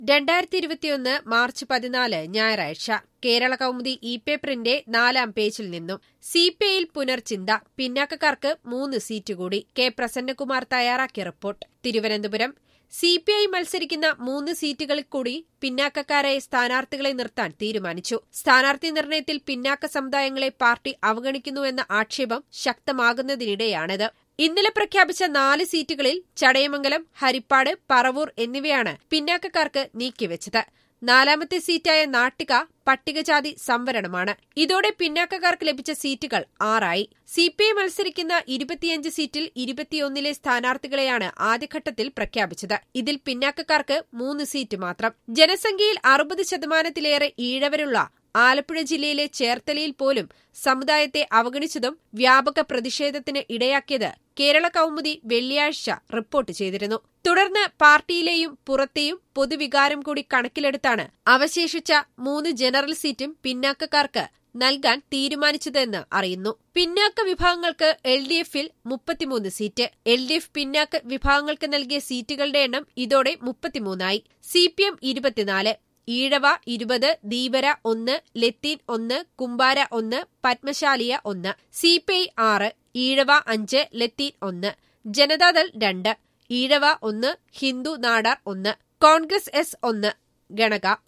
രണ്ടായിരത്തി ഇരുപത്തിയൊന്ന് മാർച്ച് പതിനാല് ഞായറാഴ്ച കേരള കൗമുദി ഇ പേപ്പറിന്റെ നാലാം പേജിൽ നിന്നും സി പി ഐയിൽ പുനർചിന്ത പിന്നാക്കക്കാർക്ക് മൂന്ന് സീറ്റ് കൂടി കെ പ്രസന്നകുമാർ തയ്യാറാക്കിയ report Thiruvananthapuram C P I മത്സരിക്കുന്ന മൂന്ന് സീറ്റുകളിൽ കൂടി പിന്നാക്കക്കാരായ സ്ഥാനാർത്ഥികളെ നിർത്താൻ തീരുമാനിച്ചു സ്ഥാനാർത്ഥി നിർണയത്തിൽ പിന്നാക്ക സമുദായങ്ങളെ പാർട്ടി അവഗണിക്കുന്നുവെന്ന ആക്ഷേപം ശക്തമാകുന്നതിനിടെയാണിത് ഇന്നലെ പ്രഖ്യാപിച്ച നാല് സീറ്റുകളിൽ ചടയമംഗലം ഹരിപ്പാട് പറവൂർ എന്നിവയാണ് പിന്നാക്കക്കാർക്ക് നീക്കിവെച്ചത് നാലാമത്തെ സീറ്റായ നാട്ടിക പട്ടികജാതി സംവരണമാണ് ഇതോടെ പിന്നാക്കക്കാർക്ക് ലഭിച്ച സീറ്റുകൾ ആറായി സി പി ഐ മത്സരിക്കുന്ന ഇരുപത്തിയഞ്ച് സീറ്റിൽ ഇരുപത്തിയൊന്നിലെ സ്ഥാനാർത്ഥികളെയാണ് ആദ്യഘട്ടത്തിൽ പ്രഖ്യാപിച്ചത് ഇതിൽ പിന്നാക്കക്കാർക്ക് മൂന്ന് സീറ്റ് മാത്രം ജനസംഖ്യയിൽ അറുപത് ശതമാനത്തിലേറെ ഈഴവരുള്ള ആലപ്പുഴ ജില്ലയിലെ ചേർത്തലയിൽ പോലും സമുദായത്തെ അവഗണിച്ചതും വ്യാപക പ്രതിഷേധത്തിന് ഇടയാക്കിയത് കേരള കൗമുദി വെള്ളിയാഴ്ച റിപ്പോർട്ട് ചെയ്തിരുന്നു തുടർന്ന് പാർട്ടിയിലെയും പുറത്തെയും പൊതുവികാരം കൂടി കണക്കിലെടുത്താണ് അവശേഷിച്ച മൂന്ന് ജനറൽ സീറ്റും പിന്നാക്കക്കാർക്ക് നൽകാൻ തീരുമാനിച്ചതെന്ന് അറിയുന്നു പിന്നാക്ക വിഭാഗങ്ങൾക്ക് എൽ ഡി എഫിൽ മുപ്പത്തിമൂന്ന് സീറ്റ് എൽ ഡി എഫ് പിന്നാക്ക വിഭാഗങ്ങൾക്ക് നൽകിയ സീറ്റുകളുടെ എണ്ണം ഇതോടെ മുപ്പത്തിമൂന്നായി സി പി എം ഇരുപത്തിനാല് ഈഴവ ഇരുപത് ദീപര ഒന്ന് ലത്തീൻ ഒന്ന് കുമ്പാര ഒന്ന് പത്മശാലിയ ഒന്ന് സി പി ഐ ആറ് ഈഴവ അഞ്ച് ലത്തീൻ ഒന്ന് ജനതാദൾ രണ്ട് ഈഴവ ഒന്ന് ഹിന്ദു നാടാർ ഒന്ന് കോൺഗ്രസ് എസ് ഒന്ന് ഗണക